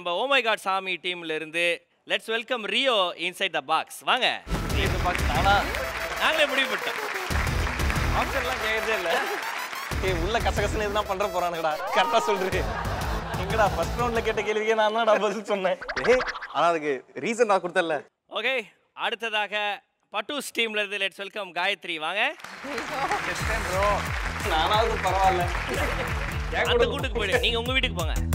நம்ம ஓமை காட் சாமி டீம்ல இருந்து let's welcome Rio inside the box வாங்க இந்த பாக்ஸ் நானா நாங்களே முடிவு பண்ணிட்டோம் ஆப்ஷன்லாம் கேட்கறதே இல்ல ஏய் உள்ள கசகசன்னு எதுனா பண்ற போறானுங்கடா கரெக்டா சொல்றீ எங்கடா ஃபர்ஸ்ட் ரவுண்ட்ல கேட்ட கேள்விக்கே நான் தான்டா பதில் சொன்னேன் ஏய் ஆனா அதுக்கு ரீசன் நான் கொடுத்தல ஓகே அடுத்ததாக பட்டூஸ் டீம்ல இருந்து லெட்ஸ் வெல்கம் காயத்ரி வாங்க ப்ரோ நானாவது பரவாயில்ல அந்த கூட்டுக்கு போயிடு நீங்க உங்க வீட்டுக்கு போங்க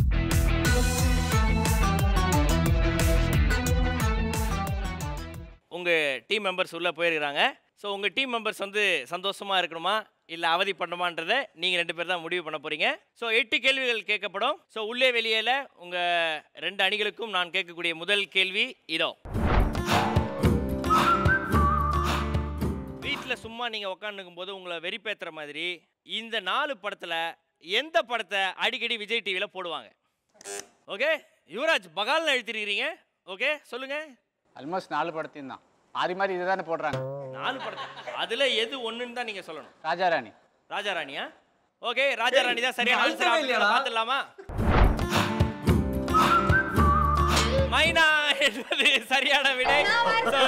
உங்க டீம் மெம்பர்ஸ் உள்ள போயிருக்கிறாங்க ஸோ உங்க டீம் மெம்பர்ஸ் வந்து சந்தோஷமா இருக்கணுமா இல்ல அவதி பண்ணணுமான்றதை நீங்க ரெண்டு பேர் தான் முடிவு பண்ண போறீங்க ஸோ எட்டு கேள்விகள் கேட்கப்படும் ஸோ உள்ளே வெளியேல உங்க ரெண்டு அணிகளுக்கும் நான் கேட்கக்கூடிய முதல் கேள்வி இதோ வீட்டில் சும்மா நீங்கள் உட்காந்துக்கும் போது உங்களை வெறிப்பேத்துற மாதிரி இந்த நாலு படத்தில் எந்த படத்தை அடிக்கடி விஜய் டிவியில் போடுவாங்க ஓகே யுவராஜ் பகால்னு எழுத்திருக்கிறீங்க ஓகே சொல்லுங்க ஆல்மோஸ்ட் நாலு படத்தையும் தான் மாறி மாறி இதை தானே போடுறாங்க நாலு படத்தை அதில் எது ஒன்றுன்னு தான் நீங்கள் சொல்லணும் ராஜாராணி ராஜாராணியா ஓகே ராஜாராணி தான் சரியான ஆன்சர் அப்படிங்கிறத பார்த்துடலாமா மைனா என்பது சரியான விடை So,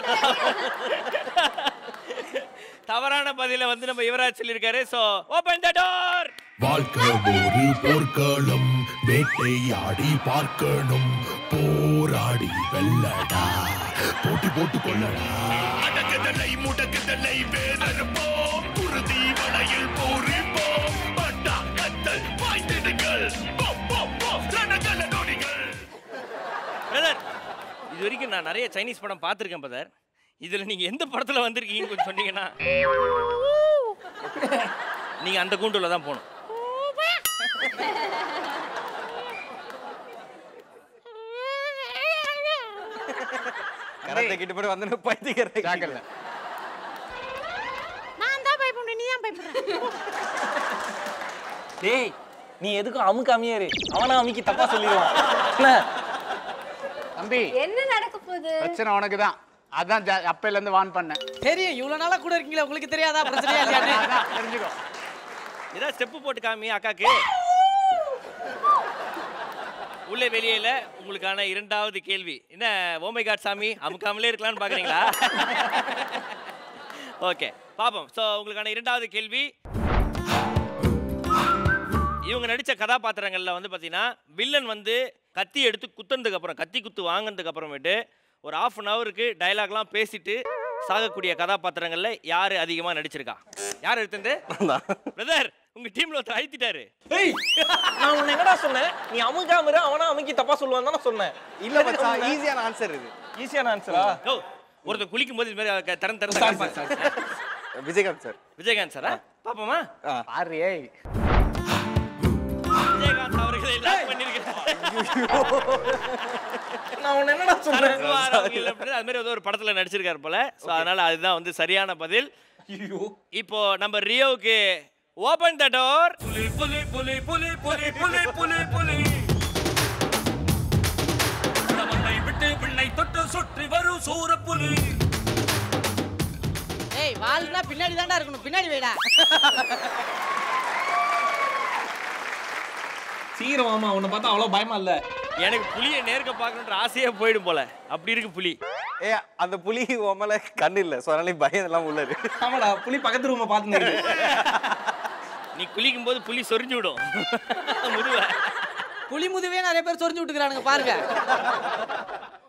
தவறான பதில வந்து நம்ம யுவராஜ் சொல்லியிருக்காரு ஸோ ஓபன் த டோர் வாழ்க்கை ஒரு போர்க்களம் வேட்டையாடி பார்க்கணும் போராடி வெல்லடா போட்டி போட்டு கொள்ளடா அடக்குதலை முடக்குதலை வேதனைப்போம் குருதி வலையில் போரிப்போம் பட்டா கத்தல் பாய்ந்திடுங்கள் போ, போ, போ, ரணகல நொடிகள் பிரதர் இது வரைக்கும் நான் நிறைய சைனீஸ் படம் பார்த்துருக்கேன் பிரதர் இதில் நீங்கள் எந்த படத்தில் வந்திருக்கீங்கன்னு கொஞ்சம் சொன்னீங்கன்னா நீங்கள் அந்த கூண்டுல தான் போகணும் கரத்தை கிட்ட போய் வந்து பைத்தியக்கார ஜாக்கிரதை நான் தான் பயப்படுறேன் நீ ஏன் பயப்படுற டேய் நீ எதுக்கும் அமுக்கு அமையாரு அவனா அமுக்கி தப்பா சொல்லிடுவான் என்ன தம்பி என்ன நடக்க போகுது பிரச்சனை உனக்கு தான் அதான் ஜா- அப்பையில இருந்து வான் பண்ணேன் தெரியும் இவ்வளவு நாளா கூட இருக்கீங்களா உங்களுக்கு தெரியாதா பிரச்சனையா இல்லையான்னு அதான் தெரிஞ்சுக்கோ ஏதாவது ஸ்டெப்பு போட்டு காமி அக்காக்கு உள்ளே வெளியில உங்களுக்கான இரண்டாவது கேள்வி என்ன ஓமை காட் சாமி அமுக்காமலே இருக்கலாம்னு பார்க்குறீங்களா ஓகே பாப்போம் ஸோ உங்களுக்கான இரண்டாவது கேள்வி இவங்க நடித்த கதாபாத்திரங்களில் வந்து பார்த்தீங்கன்னா வில்லன் வந்து கத்தி எடுத்து குத்துனதுக்கு அப்புறம் கத்தி குத்து வாங்கினதுக்கு அப்புறமேட்டு ஒரு ஆஃப் அன் ஹவருக்கு டயலாக்லாம் பேசிட்டு சாகக்கூடிய கதாபாத்திரங்களில் யார் அதிகமாக நடிச்சிருக்கா யார் எடுத்தது பிரதர் உங்க டீம்ல ஒருத்தர் அழுத்திட்டாரு ஏய் நான் உன்னை என்னடா சொன்னேன் நீ அமுக்காம இரு அவனா அமுக்கி தப்பா சொல்லுவான் தானே சொன்னேன் இல்ல மச்சான் ஈஸியான ஆன்சர் இது ஈஸியான ஆன்சரா ஓ ஒருத்தர் குளிக்கும் போது இது மாதிரி க- திறந்து திறந்து காமிப்பாரு. விஜயகாந்த் சார் விஜயகாந்த் சாரா பாப்போமா பாரு ஏய் விஜயகாந்த் அவர்களை லாக் பண்ணிருக்கிறேன் நான் உன்னை என்னடா சொன்னேன் அது மாதிரி ஏதோ ஒரு படத்துல நடிச்சிருக்காரு போல ஸோ அதனால அதுதான் வந்து சரியான பதில் ஐயோ இப்போ நம்ம ரியோவுக்கு ஓபன் த டோர் ஏய் வால்னா பின்னாடி தான்டா இருக்கணும் பின்னாடி வைடா சீக்கிரம் வாமா உன்னை பார்த்தா அவ்வளவு பயமா இல்ல எனக்கு புலியை நேர்க்க பார்க்கணுன்ற ஆசையே போயிடும் போல அப்படி இருக்கு புலி ஏ அந்த புலி உன் மேல கண்ணு இல்ல ஸோ அதனால பயம் எல்லாம் உள்ளது ஆமாடா புலி பக்கத்து ரூம பாத்துனீங்க நீ குளிக்கும் போது புலி சொரிஞ்சு விடும் முதுவை புலி முதுவே நிறைய பேர் சொரிஞ்சு விட்டுக்கிறானுங்க பாருங்க